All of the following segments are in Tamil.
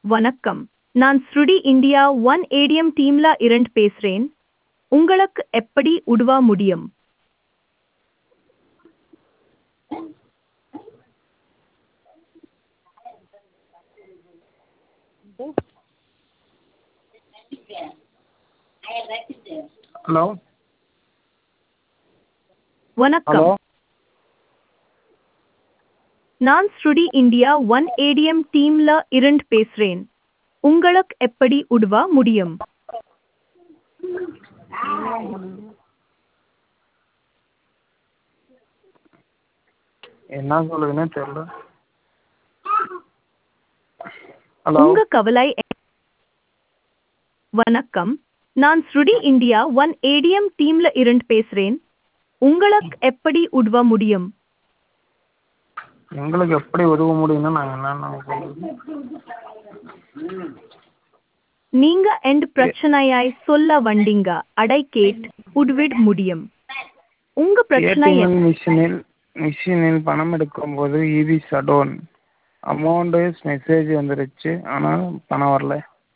வணக்கம் நான் ஸ்ருடி இந்தியா ஒன் ஏடிஎம் டீம்ல இருந்து பேசுறேன் உங்களுக்கு எப்படி உதவ முடியும் ஹலோ வணக்கம் ஹலோ நான் ஸ்ருடி இந்தியா ஒன் ஏடிஎம் டீம்ல இருந்து பேசுறேன் உங்களுக்கு எப்படி உதவ முடியும் என்ன சொல்லுதுன்னே தெரியல ஹலோ உங்க கவலை எ- வணக்கம் நான் ஸ்ருடி இந்தியா ஒன் ஏடிஎம் டீம்ல இருந்து பேசுறேன் உங்களுக்கு எப்படி உதவ முடியும் எங்களுக்கு எப்படி உதவ முடியும்னு நாங்கள் என்னென்ன சொல்லுது நீங்க எந்த பிரச்சனையாய் சொல்ல வந்தீங்க அடை கேட் உதவிட முடியும் உங்க பிரச்சனை என்ன? ஏடிஎம் மிஷினில் மிஷினில் பணம் எடுக்கும்போது இபி ஷடோன் அமௌண்ட்டு மெசேஜ் வந்துருச்சு ஆனால் பணம் வரல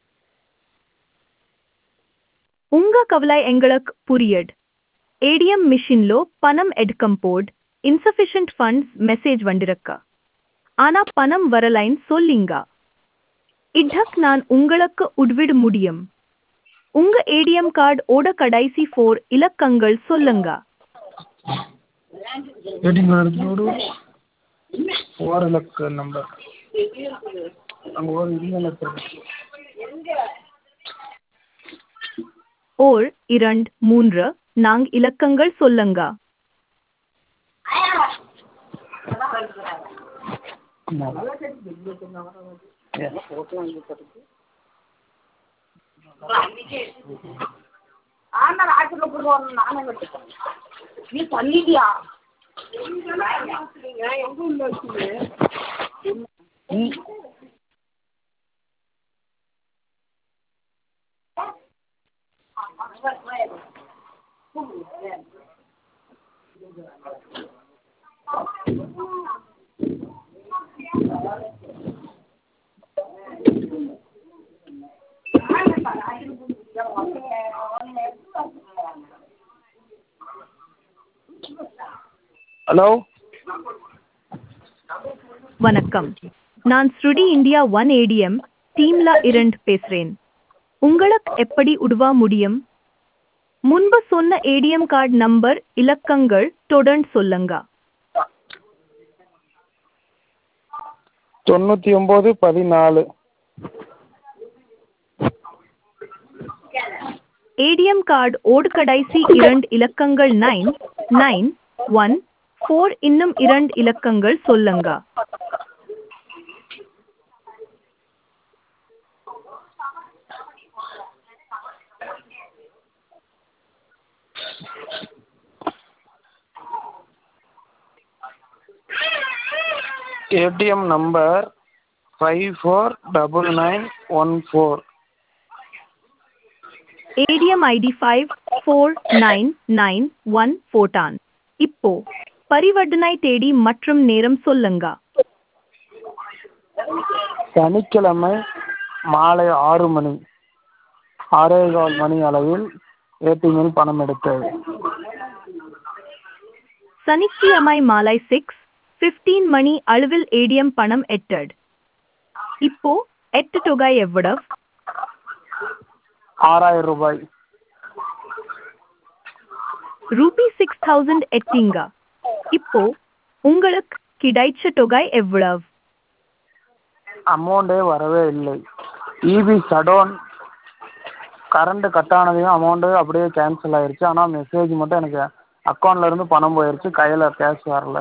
உங்க கவலை எங்களுக்கு புரியட் ஏடிஎம் மிஷின்லோ பணம் எடுக்கும் போது இன்சஃபிஷியன்ட் ஃபண்ட்ஸ் மெசேஜ் வந்திருக்க ஆனா பணம் வரலைன்னு சொல்லிங்க இதக் நான் உங்களுக்கு உதவிட முடியும் உங்க ஏடிஎம் கார்டு ஓட கடைசி ஃபோர் இலக்கங்கள் சொல்லுங்க ஏடிஎம் கார்டு ஒரு ஓர் இலக்க நம்பர் அங்கே ஒரு இலக்க ஓர் இரண்டு மூன்று நான்கு இலக்கங்கள் சொல்லுங்க ஆனா ராஜ்ல போடுவாங்க நானே கட்டுப்பேன் நீ பண்ணிட்டியா எங்க உள்ள வச்சுது ஹலோ வணக்கம் நான் ஸ்ருடி இந்தியா ஒன் ஏடிஎம் டீம்ல இருந்து பேசுறேன் உங்களுக்கு எப்படி உதவ முடியும் முன்பு சொன்ன ஏடிஎம் கார்டு நம்பர் இலக்கங்கள் தொடர்ந்து சொல்லுங்க தொண்ணூற்றி ஒம்பது பதினாலு ஏடிஎம் கார்டு ஓடு கடைசி இரண்டு இலக்கங்கள் நைன் நைன் ஒன் ஃபோர் இன்னும் இரண்டு இலக்கங்கள் சொல்லுங்க ATM number five four double nine one four ATM ID five four nine nine one ஃபோர்டான் இப்போ பரிவர்த்தனை தேதி மற்றும் நேரம் சொல்லுங்க சனிக்கிழமை மாலை ஆறு மணி ஆறே கால் மணி அளவில் ஏடிஎம்மில் பணம் எடுத்தது சனிக்கிழமை மாலை சிக்ஸ் ஃபிஃப்டீன் மணி அளவில் ஏடிஎம் பணம் எட்டட் இப்போ எட்டு தொகை எவ்வளவு ஆறாயிரம் ரூபாய் ரூபி சிக்ஸ் தௌசண்ட் எட்டிங்க இப்போ உங்களுக்கு கிடைச்ச தொகை எவ்வளவு அமௌண்டே வரவே இல்லை இபி ஷடோன் கரண்ட் கட் ஆனதையும் அமௌண்ட்டு அப்படியே கேன்சல் ஆயிருச்சு ஆனால் மெசேஜ் மட்டும் எனக்கு அக்கௌண்ட்ல இருந்து பணம் போயிருச்சு கையில் கேஷ் வரல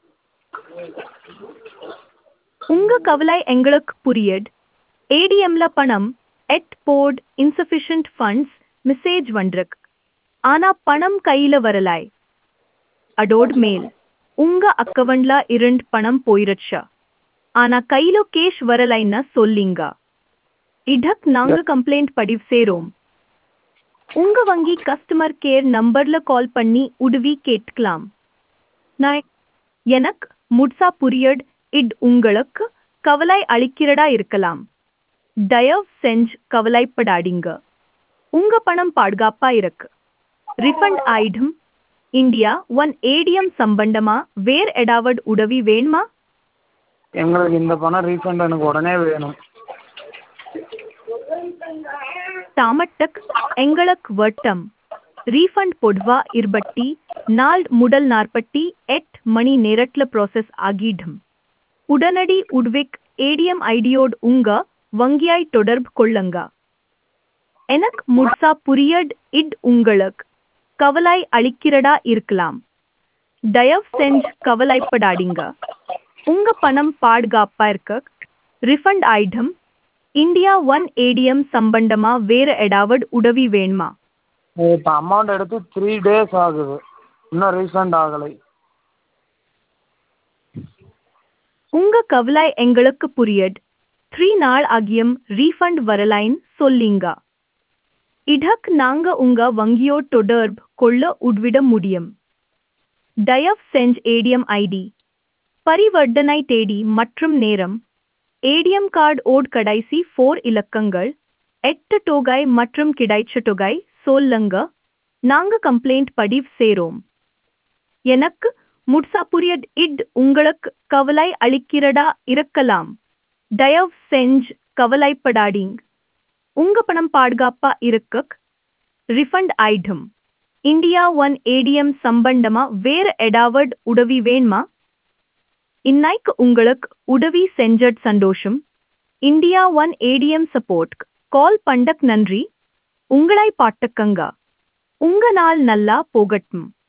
உங்க கவலை எங்களுக்கு புரியட் ஏடிஎம்ல பணம் எட் போர்ட் இன்சஃபிஷியன்ட் ஃபண்ட்ஸ் மெசேஜ் வந்திருக்கு ஆனா பணம் கையில வரலாய் அடோட் மேல் உங்க அக்கவுண்ட்ல இருந்து பணம் போயிருச்சா ஆனா கையில கேஷ் வரலைன்னா சொல்லிங்க இடக் நாங்க கம்ப்ளைண்ட் பதிவு செய்றோம் உங்க வங்கி கஸ்டமர் கேர் நம்பர்ல கால் பண்ணி உதவி கேட்கலாம் நான் எனக்கு முட்சா புரியட் இட் உங்களுக்கு கவலை அளிக்கிறதா இருக்கலாம் தயவு செஞ்சு கவலைப்படாதீங்க உங்க பணம் பாதுகாப்பா இருக்கு ரிஃபண்ட் ஆயிடும் இந்தியா ஒன் ஏடிஎம் சம்பந்தமா வேற ஏதாவது உதவி வேணுமா எங்களுக்கு இந்த பணம் ரீஃபண்ட் எனக்கு உடனே வேணும் தாமட்டக் எங்களுக்கு வட்டம் ரீஃபண்ட் பொதுவா இருபட்டி நாள் முதல் நாற்பத்தி எட் மணி நேரத்துல ப்ராசஸ் ஆகிடும் உடனடி உட்விக் ஏடிஎம் ஐடியோடு உங்க வங்கியாய் தொடர்பு கொள்ளுங்க எனக்கு முழுசா புரியட் இட் உங்களுக்கு கவலை அளிக்கிறதா இருக்கலாம் தயவு செஞ்சு கவலைப்படாதீங்க உங்க பணம் பாதுகாப்பா இருக்க ரிஃபண்ட் ஆயிடும் இந்தியா ஒன் ஏடிஎம் சம்பந்தமா வேற ஏதாவது உதவி வேணுமா இப்போ அமௌண்ட் எடுத்து த்ரீ டேஸ் ஆகுது இன்னும் ரீஃபண்ட் ஆகலை உங்க கவலை எங்களுக்கு புரியட் த்ரீ நாள் ஆகியும் ரீஃபண்ட் வரலைன்னு சொல்லிங்க இதக் நாங்க உங்க வங்கியோ தொடர்பு கொள்ள உட்விட முடியும் தயவு செஞ்சு ஏடிஎம் ஐடி பரிவர்த்தனை தேதி மற்றும் நேரம் ஏடிஎம் கார்டு ஓட் கடைசி ஃபோர் இலக்கங்கள் எட்டு தொகை மற்றும் கிடைச்ச தொகை சொல்லுங்க நாங்க கம்ப்ளைண்ட் பதிவு செய்றோம் எனக்கு முட்சா புரியட் இட் உங்களுக்கு கவலை அளிக்கிறதா இருக்கலாம் தயவு செஞ்சு கவலைப்படாதீங்க உங்க பணம் பாதுகாப்பா இருக்க ரிஃபண்ட் ஆயிடும் இந்தியா ஒன் ஏடிஎம் சம்பந்தமா வேற ஏதாவது உதவி வேணுமா இன்னைக்கு உங்களுக்கு உதவி செஞ்சட் சந்தோஷம் India one ATM support call பண்டக் நன்றி உங்களை பாட்டுக்கங்க உங்க நாள் நல்லா போகட்டும்